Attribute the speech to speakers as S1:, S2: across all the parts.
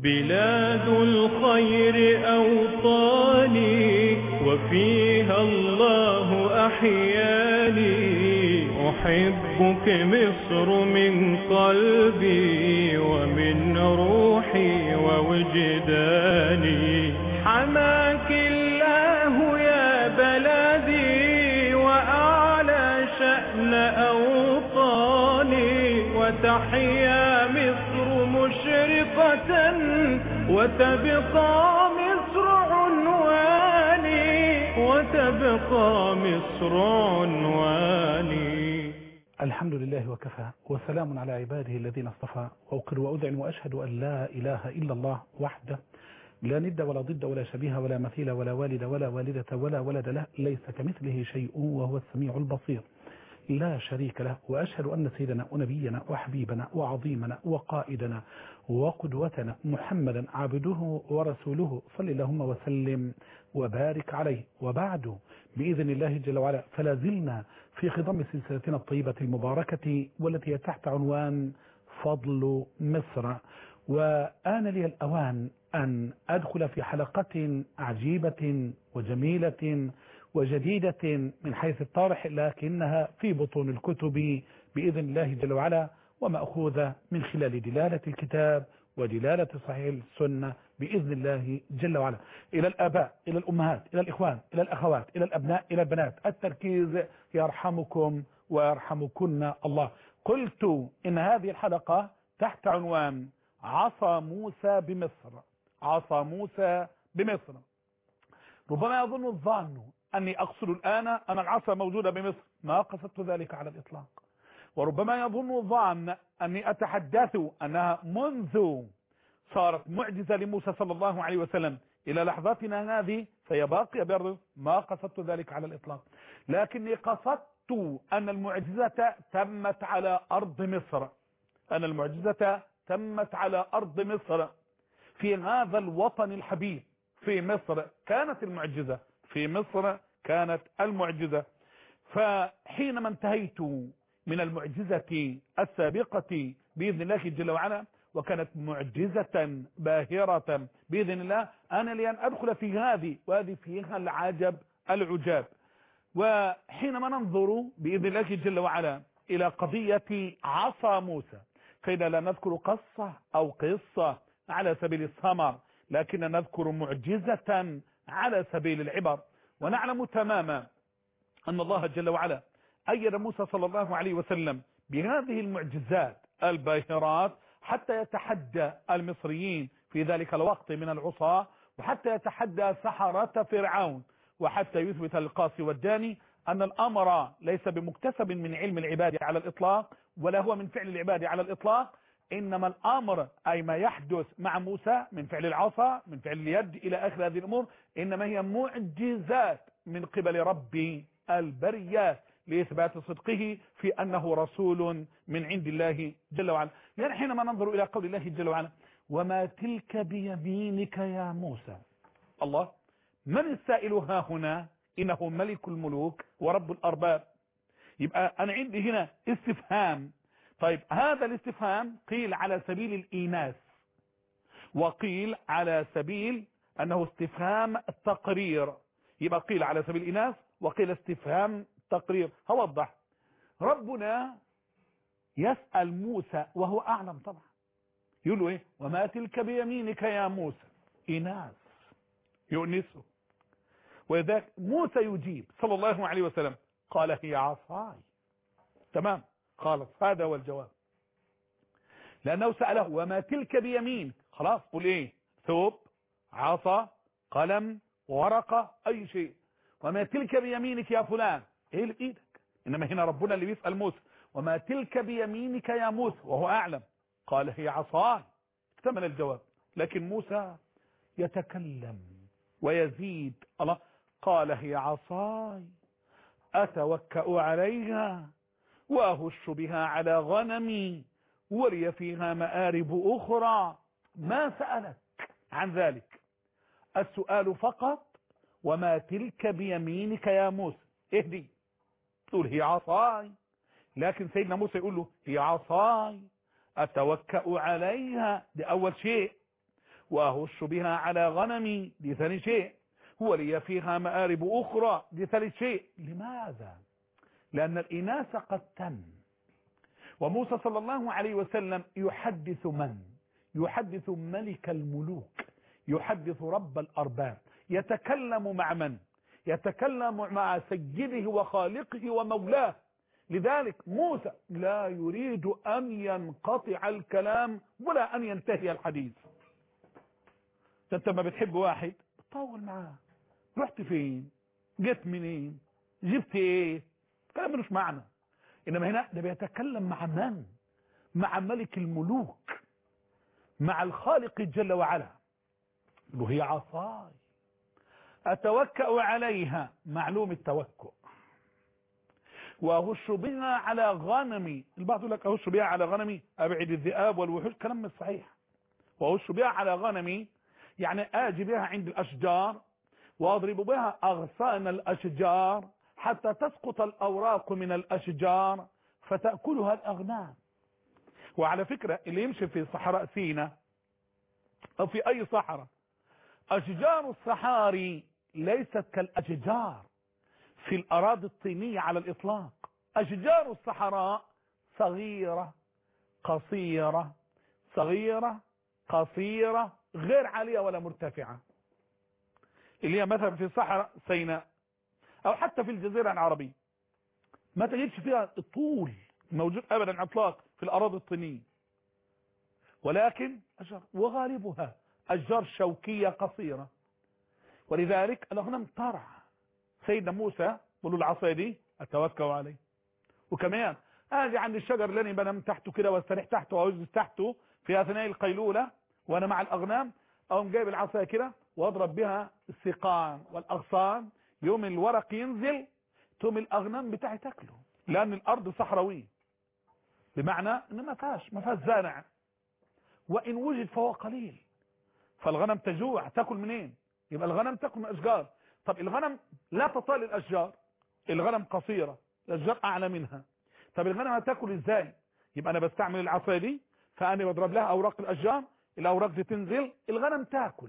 S1: بلاد الخير أوطاني وفيها الله أحياني أحبك مصر من قلبي ومن روحي ووجداني حماك الله يا بلدي وأعلى شأن أوطاني وتحيا مصر مشرقة وتبقى مصر عنواني وتبقى مصر عنواني
S2: الحمد لله وكفى وسلام على عباده الذين اصطفى وأقر وأذعن وأشهد أن لا إله إلا الله وحده لا ند ولا ضد ولا شبيه ولا مثيل ولا والد ولا والدة ولا ولد له ليس كمثله شيء وهو السميع البصير لا شريك له وأشهد أن سيدنا ونبينا وحبيبنا وعظيمنا وقائدنا وقدوتنا محمدا عبده ورسوله صل اللهم وسلم وبارك عليه وبعد بإذن الله جل وعلا فلا زلنا في خضم سلسلتنا الطيبة المباركة والتي هي تحت عنوان فضل مصر وآن لي الأوان أن أدخل في حلقة عجيبة وجميلة وجديدة من حيث الطارح لكنها في بطون الكتب بإذن الله جل وعلا ومأخوذة من خلال دلالة الكتاب ودلالة صحيح السنة بإذن الله جل وعلا إلى الآباء إلى الأمهات إلى الإخوان إلى الأخوات إلى الأبناء إلى البنات التركيز يرحمكم ويرحمكن الله قلت إن هذه الحلقة تحت عنوان عصا موسى بمصر عصا موسى بمصر ربما يظن الظان أني أقصد الآن أن العصا موجودة بمصر ما قصدت ذلك على الإطلاق وربما يظن الظان أني أتحدث أنها منذ صارت معجزة لموسى صلى الله عليه وسلم إلى لحظاتنا هذه فهي باقية بأرض ما قصدت ذلك على الإطلاق لكني قصدت أن المعجزة تمت على أرض مصر أن المعجزة تمت على أرض مصر في هذا الوطن الحبيب في مصر كانت المعجزة في مصر كانت المعجزة فحينما انتهيت من المعجزة السابقة بإذن الله جل وعلا وكانت معجزة باهرة بإذن الله أنا لأن أدخل في هذه وهذه فيها العجب العجاب وحينما ننظر بإذن الله جل وعلا إلى قضية عصا موسى كينا لا نذكر قصة أو قصة على سبيل السمر لكن نذكر معجزة على سبيل العبر ونعلم تماما أن الله جل وعلا أيد موسى صلى الله عليه وسلم بهذه المعجزات الباهرات حتى يتحدى المصريين في ذلك الوقت من العصاة وحتى يتحدى سحرة فرعون وحتى يثبت القاسي والداني أن الأمر ليس بمكتسب من علم العباد على الإطلاق ولا هو من فعل العباد على الإطلاق إنما الأمر أي ما يحدث مع موسى من فعل العصا من فعل اليد إلى آخر هذه الأمور إنما هي معجزات من قبل ربي البريات لإثبات صدقه في أنه رسول من عند الله جل وعلا يعني حينما ننظر إلى قول الله جل وعلا وما تلك بيمينك يا موسى الله من السائل ها هنا إنه ملك الملوك ورب الأرباب يبقى أنا عندي هنا استفهام طيب هذا الاستفهام قيل على سبيل الإيناس وقيل على سبيل أنه استفهام التقرير يبقى قيل على سبيل الإناث وقيل استفهام تقرير هوضح ربنا يسأل موسى وهو أعلم طبعا يقول له إيه وما تلك بيمينك يا موسى إناث يؤنسه وذاك موسى يجيب صلى الله عليه وسلم قال هي عصاي تمام خالص هذا هو الجواب لأنه سأله وما تلك بيمينك خلاص قل إيه ثوب عصا قلم ورقة أي شيء وما تلك بيمينك يا فلان ايه اللي بايدك انما هنا ربنا اللي بيسأل موسى وما تلك بيمينك يا موسى وهو اعلم قال هي عصاي اكتمل الجواب لكن موسى يتكلم ويزيد الله قال هي عصاي اتوكأ عليها واهش بها على غنمي ولي فيها مآرب اخرى ما سألك عن ذلك السؤال فقط وما تلك بيمينك يا موسى اهدي تقول هي عصاي لكن سيدنا موسى يقول له هي عصاي اتوكأ عليها ده اول شيء وأهش بها على غنمي دي ثاني شيء ولي فيها مآرب أخرى دي ثالث شيء لماذا لأن الإناث قد تم وموسى صلى الله عليه وسلم يحدث من يحدث ملك الملوك يحدث رب الأرباب يتكلم مع من يتكلم مع سيده وخالقه ومولاه لذلك موسى لا يريد أن ينقطع الكلام ولا أن ينتهي الحديث انت ما بتحب واحد طول معاه رحت فين جيت منين جبت ايه كلام ملوش معنى انما هنا ده بيتكلم مع من مع ملك الملوك مع الخالق جل وعلا وهي عصاي اتوكأ عليها معلوم التوكؤ واهش بها على غنمي البعض يقول لك اهش بها على غنمي ابعد الذئاب والوحوش كلام مش صحيح واهش بها على غنمي يعني اجي بها عند الاشجار واضرب بها اغصان الاشجار حتى تسقط الاوراق من الاشجار فتأكلها الاغنام وعلى فكرة اللي يمشي في صحراء سينا او في اي صحراء اشجار الصحاري ليست كالاشجار في الاراضي الطينية على الاطلاق اشجار الصحراء صغيرة قصيرة صغيرة قصيرة غير عالية ولا مرتفعة اللي هي مثلا في صحراء سيناء او حتى في الجزيرة العربية ما تجدش فيها الطول موجود ابدا على اطلاق في الاراضي الطينية ولكن أشجار وغالبها اشجار شوكية قصيرة ولذلك الاغنام ترعى سيدنا موسى بقول له العصايه دي اتوكل عليه وكمان اجي عند الشجر اللي انا بنام تحته كده واستريح تحته واوجد تحته في اثناء القيلولة وانا مع الاغنام اقوم جايب العصايه كده واضرب بها السقان والاغصان يوم الورق ينزل تقوم الاغنام بتاعي تاكله لان الارض صحراويه بمعنى ان ما فيهاش ما فيهاش زارع وان وجد فهو قليل فالغنم تجوع تاكل منين يبقى الغنم تاكل من الاشجار طب الغنم لا تطال الاشجار الغنم قصيرة الاشجار اعلى منها طب الغنم هتاكل ازاي يبقى انا بستعمل العصايه دي فانا بضرب لها اوراق الاشجار الاوراق دي تنزل الغنم تاكل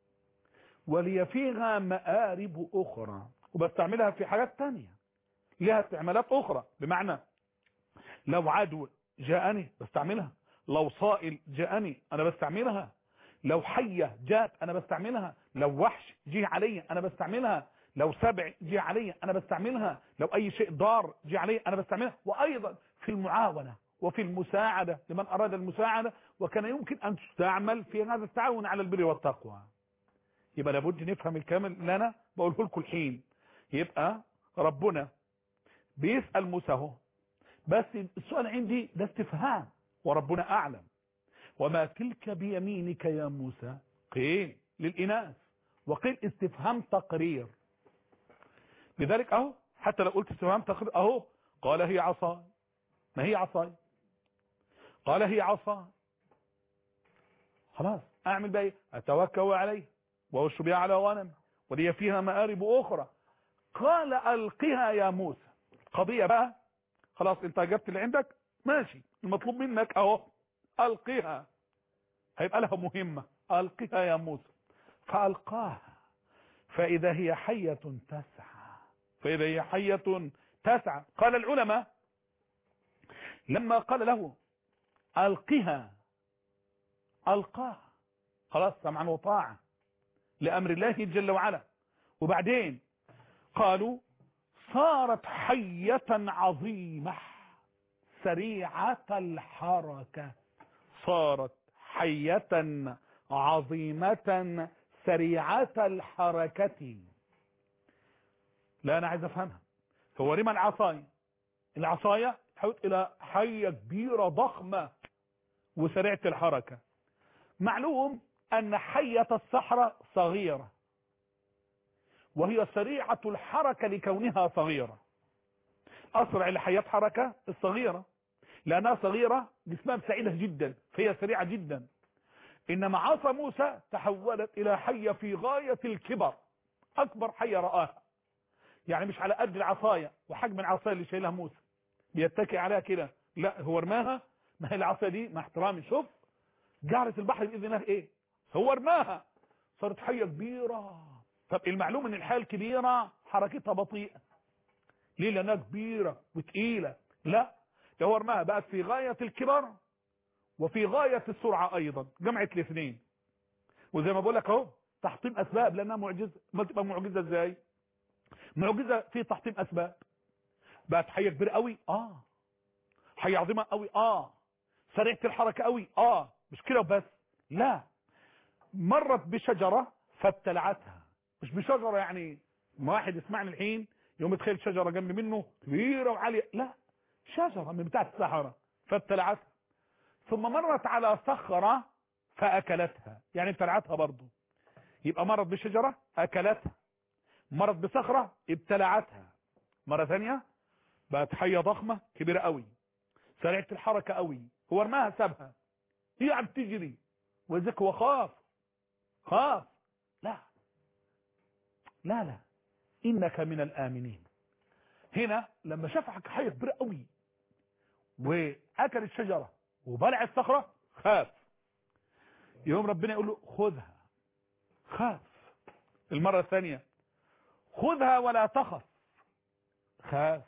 S2: ولي فيها مآرب اخرى وبستعملها في حاجات تانية لها استعمالات اخرى بمعنى لو عدو جاءني بستعملها لو صائل جاءني انا بستعملها لو حية جات انا بستعملها لو وحش جه علي انا بستعملها لو سبع جه علي انا بستعملها لو اي شيء ضار جه علي انا بستعملها وايضا في المعاونة وفي المساعدة لمن اراد المساعدة وكان يمكن ان تستعمل في هذا التعاون على البر والتقوى يبقى لابد نفهم الكلام اللي انا بقوله لكم الحين يبقى ربنا بيسأل موسى اهو بس السؤال عندي ده استفهام وربنا اعلم وما تلك بيمينك يا موسى قيل للإناث وقيل استفهام تقرير لذلك اهو حتى لو قلت استفهام تقرير اهو قال هي عصاي ما هي عصاي قال هي عصاي خلاص اعمل بقى ايه اتوكل عليه واوش بها على غنم ولي فيها مآرب اخرى قال القها يا موسى قضية بقى خلاص انت جبت اللي عندك ماشي المطلوب منك اهو القها هيبقى لها مهمة القها يا موسى فالقاها فاذا هي حية تسعى فاذا هي حية تسعى قال العلماء لما قال له القها القاها خلاص سمعا وطاعة لامر الله جل وعلا وبعدين قالوا صارت حية عظيمة سريعة الحركة صارت حية عظيمة سريعة الحركة لا انا عايز افهمها هو لما العصاية العصاية تحول الى حية كبيرة ضخمة وسريعة الحركة معلوم ان حية الصحراء صغيرة وهي سريعة الحركة لكونها صغيرة اسرع الحيات حركة الصغيرة لانها صغيرة جسمها سعيدة جدا فهي سريعة جدا انما عصا موسى تحولت الى حية في غاية الكبر اكبر حية رآها يعني مش على قد العصاية وحجم العصاية اللي شايلها موسى بيتكي عليها كده لا هو رماها ما هي العصاية دي مع احترامي شوف جعلت البحر باذن الله ايه هو رماها صارت حية كبيرة طب المعلوم ان الحية الكبيرة حركتها بطيئة ليه لانها كبيرة وتقيلة لا ده هو رماها بقت في غاية الكبر وفي غاية السرعة ايضا جمعت الاثنين وزي ما بقول لك اهو تحطيم اسباب لانها معجزة ما تبقى معجزة ازاي معجزة في تحطيم اسباب بقت حية كبيرة قوي اه حية عظيمة قوي اه سريعة الحركة قوي اه مش كده وبس لا مرت بشجرة فابتلعتها مش بشجرة يعني ما واحد يسمعني الحين يوم يتخيل شجرة جنب منه كبيرة وعالية لا شجرة من بتاعت السحرة فابتلعتها ثم مرت على صخرة فأكلتها يعني ابتلعتها برضو يبقى مرت بشجرة أكلتها مرت بصخرة ابتلعتها مرة ثانية بقت حية ضخمة كبيرة قوي سريعة الحركة قوي هو رماها سابها هي عم تجري وذلك هو خاف خاف لا لا لا إنك من الآمنين هنا لما شافك حية كبيرة قوي وأكل الشجرة وبلع الصخرة خاف يوم ربنا يقول له خذها خاف المرة الثانية خذها ولا تخف خاف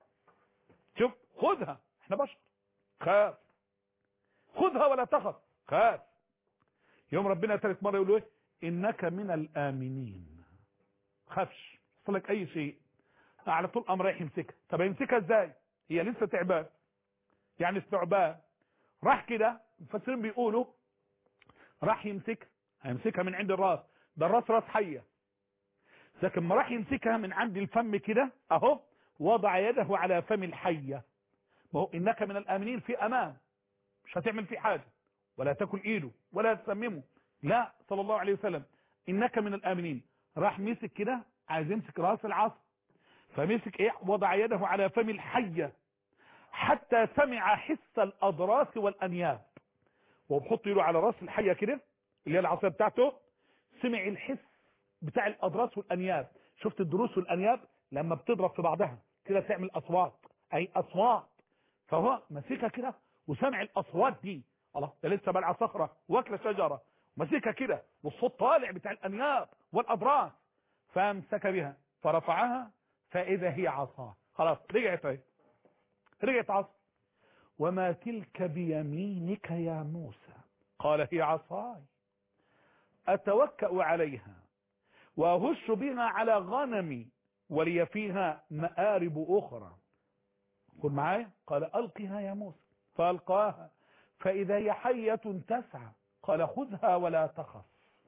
S2: شوف خذها احنا بشر خاف خذها ولا تخف خاف يوم ربنا ثالث مرة يقول له ايه انك من الامنين خافش لك اي شيء على طول قام رايح يمسكها طب يمسكها ازاي هي لسه تعبان يعني استعبان راح كده المفسرين بيقولوا راح يمسكها هيمسكها من عند الراس ده الراس راس حيه لكن ما راح يمسكها من عند الفم كده اهو وضع يده على فم الحيه ما هو انك من الامنين في امان مش هتعمل فيه حاجه ولا تاكل ايده ولا تسممه لا صلى الله عليه وسلم انك من الامنين راح مسك كده عايز يمسك راس العصا فمسك ايه وضع يده على فم الحيه حتى سمع حس الاضراس والانياب وهو بيحط ايده على راس الحيه كده اللي هي العصايه بتاعته سمع الحس بتاع الاضراس والانياب شفت الضروس والانياب لما بتضرب في بعضها كده تعمل اصوات اي اصوات فهو ماسكها كده وسمع الاصوات دي الله ده لسه بلع صخره واكله شجره ماسكها كده والصوت طالع بتاع الانياب والاضراس فامسك بها فرفعها فاذا هي عصاه خلاص رجعت اهي رجعت عصا وما تلك بيمينك يا موسى قال هي عصاي اتوكأ عليها واهش بها على غنمي ولي فيها مآرب اخرى قل معايا قال القها يا موسى فالقاها فاذا هي حية تسعى قال خذها ولا تخف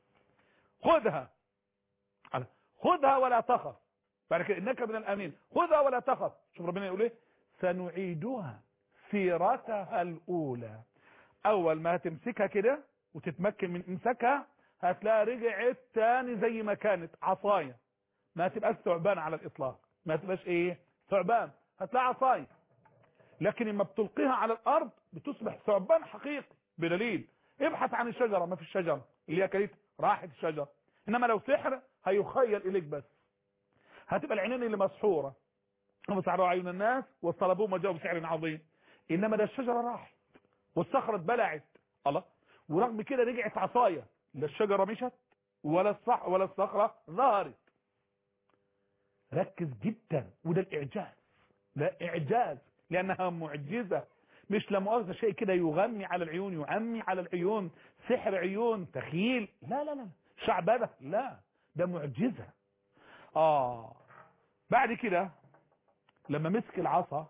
S2: خذها قال خذها ولا تخف بعد كده انك من الامين خذها ولا تخف شوف ربنا يقول ايه سنعيدها سيرتها الاولى اول ما هتمسكها كده وتتمكن من امسكها هتلاقي رجعت تاني زي ما كانت عصاية ما تبقاش ثعبان على الاطلاق ما تبقاش ايه ثعبان هتلاقي عصاية لكن لما بتلقيها على الارض بتصبح ثعبان حقيقي بدليل ابحث عن الشجرة ما في الشجرة اللي هي كانت راحت الشجرة انما لو سحر هيخيل اليك بس هتبقى العينين اللي مسحورة ومسحروا عيون الناس وطلبوه جاءوا بسحر عظيم انما ده الشجرة راحت والصخرة اتبلعت الله ورغم كده رجعت عصاية لا الشجرة مشت ولا الصح ولا الصخرة ظهرت ركز جدا وده الاعجاز ده اعجاز لانها معجزة مش لا مؤاخذة شيء كده يغمي على العيون يعمي على العيون سحر عيون تخيل لا لا لا شعبده لا ده معجزة اه بعد كده لما مسك العصا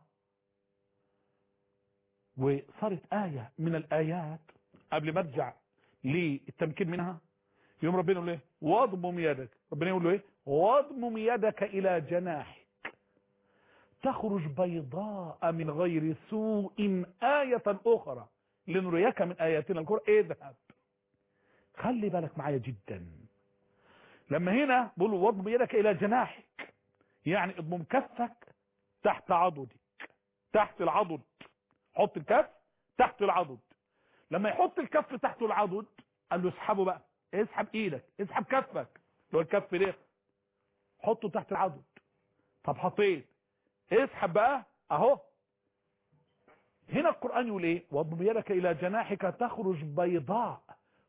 S2: وصارت آية من الآيات قبل ما ارجع للتمكين منها يوم ربنا يقول له ايه واضمم يدك ربنا يقول له ايه واضمم يدك الى جناحك تخرج بيضاء من غير سوء آية أخرى لنريك من آياتنا الكرة اذهب خلي بالك معايا جدا لما هنا بقول واضمم يدك الى جناحك يعني اضمم كفك تحت عضدك تحت العضد حط الكف تحت العضد لما يحط الكف تحت العضد قال له اسحبه بقى اسحب ايدك اسحب كفك اللي هو الكف ده حطه تحت العضد طب حطيت اسحب بقى اهو هنا القرآن يقول ايه واضم يدك الى جناحك تخرج بيضاء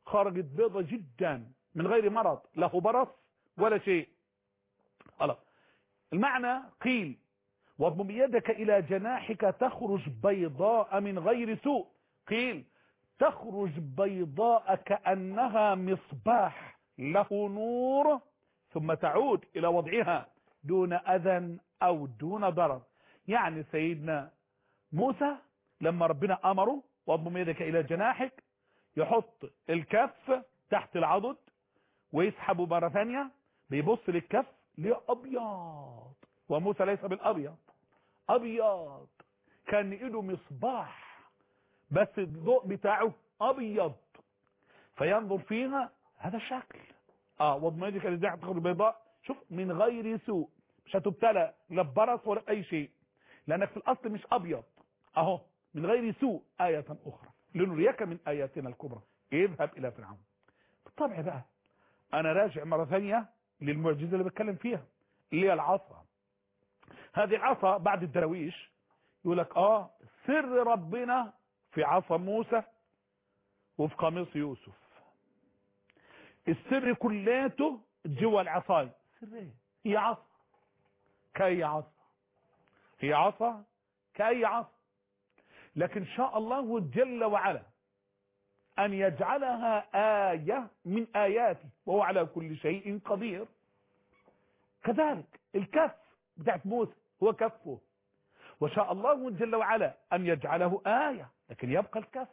S2: خرجت بيضة جدا من غير مرض له برص ولا شيء خلاص المعنى قيل واضم يدك إلى جناحك تخرج بيضاء من غير سوء قيل تخرج بيضاء كأنها مصباح له نور ثم تعود إلى وضعها دون أذى أو دون ضرر يعني سيدنا موسى لما ربنا أمره واضم يدك إلى جناحك يحط الكف تحت العضد ويسحبه مرة ثانية بيبص للكف ليه أبيض وموسى ليس بالأبيض أبيض كان إيده مصباح بس الضوء بتاعه أبيض فينظر فيها هذا الشكل اه واضم يدك إلى جناحك تخرج بيضاء شوف من غير سوء مش هتبتلى لا ببرص ولا أي شيء لأنك في الأصل مش أبيض أهو من غير سوء آية أخرى لنريك من آياتنا الكبرى اذهب إلى فرعون بالطبع بقى أنا راجع مرة ثانية للمعجزة اللي بتكلم فيها اللي هي العصا هذه العصا بعد الدراويش يقول لك آه سر ربنا في عصا موسى وفي قميص يوسف السر كلاته جوا العصاي سر ايه هي عصا كأي عصا هي عصا كأي عصا لكن شاء الله جل وعلا أن يجعلها آية من آياته وهو على كل شيء قدير كذلك الكف بتاعت موسى هو كفه وشاء الله جل وعلا أن يجعله آية لكن يبقى الكف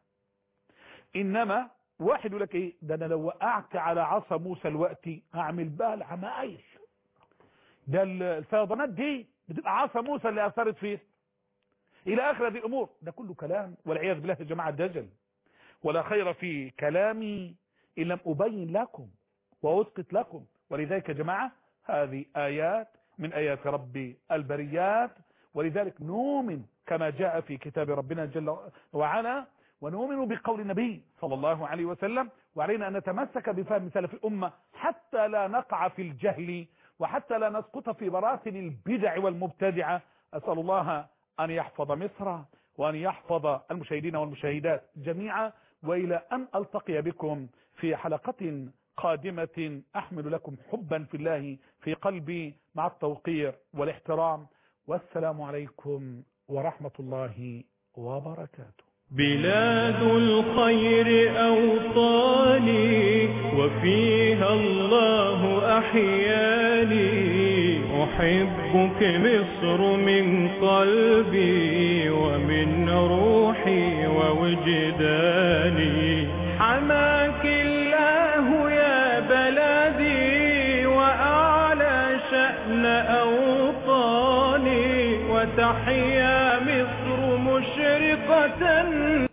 S2: إنما واحد يقول لك إيه ده أنا لو وقعت على عصا موسى الوقت هعمل بها العمايل ده الفيضانات دي بتبقى عصا موسى اللي أثرت فيه إلى آخر هذه الأمور ده كله كلام والعياذ بالله يا جماعة دجل ولا خير في كلامي إن لم أبين لكم وأسقط لكم ولذلك يا جماعة هذه آيات من آيات ربي البريات ولذلك نؤمن كما جاء في كتاب ربنا جل وعلا ونؤمن بقول النبي صلى الله عليه وسلم وعلينا أن نتمسك بفهم سلف الأمة حتى لا نقع في الجهل وحتى لا نسقط في براثن البدع والمبتدعة أسأل الله أن يحفظ مصر وأن يحفظ المشاهدين والمشاهدات جميعا وإلى أن ألتقي بكم في حلقة قادمة أحمل لكم حبا في الله في قلبي مع التوقير والاحترام والسلام عليكم ورحمة الله وبركاته
S1: بلاد الخير أوطاني وفيها الله أحياني أحبك مصر من قلبي ومن روحي ووجداني حماك الله يا بلدي وأعلى شأن أوطاني وتحيا مصر مشرقة